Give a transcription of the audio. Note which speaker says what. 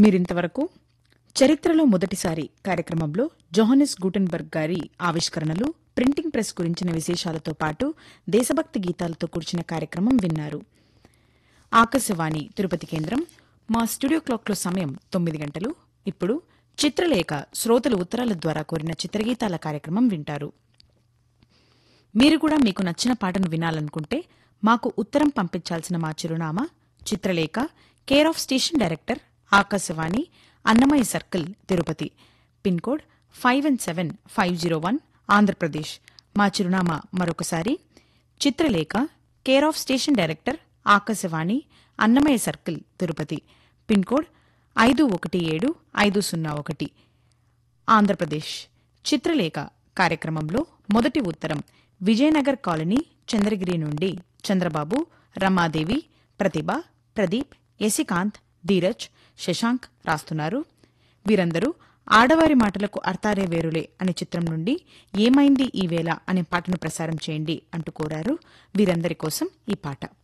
Speaker 1: మీరింతవరకు చరిత్రలో మొదటిసారి కార్యక్రమంలో జోహనెస్ గూటెన్బర్గ్ గారి ఆవిష్కరణలు ప్రింటింగ్ ప్రెస్ గురించిన విశేషాలతో పాటు దేశభక్తి గీతాలతో కూర్చిన కార్యక్రమం విన్నారు ఆకాశవాణి తిరుపతి కేంద్రం మా స్టూడియో క్లాక్లో సమయం తొమ్మిది గంటలు ఇప్పుడు చిత్రలేఖ శ్రోతలు ఉత్తరాల ద్వారా కోరిన చిత్రగీతాల కార్యక్రమం వింటారు మీరు కూడా మీకు నచ్చిన పాటను వినాలనుకుంటే మాకు ఉత్తరం పంపించాల్సిన మా చిరునామా Chitralekha care of station director Akashvani Annamayya circle Tirupati pin code five one seven five zero one Andhra Pradesh మా చిరునామా మరొకసారి Chitralekha care of station director Akashvani Annamayya circle Tirupati pin code ఐదు ఒకటి ఏడు ఐదు సున్నా ఒకటి ఆంధ్రప్రదేశ్ చిత్రలేఖ కార్యక్రమంలో మొదటి ఉత్తరం విజయనగర్ కాలనీ చంద్రగిరి నుండి చంద్రబాబు రమాదేవి ప్రతిభ ప్రదీప్ యశికాంత్ ధీరజ్ శశాంక్ రాస్తున్నారు వీరందరూ ఆడవారి మాటలకు అర్థారే వేరులే అనే చిత్రం నుండి ఏమైంది ఈ వేళ అనే పాటను ప్రసారం చేయండి అంటూ కోరారు వీరందరి కోసం ఈ పాట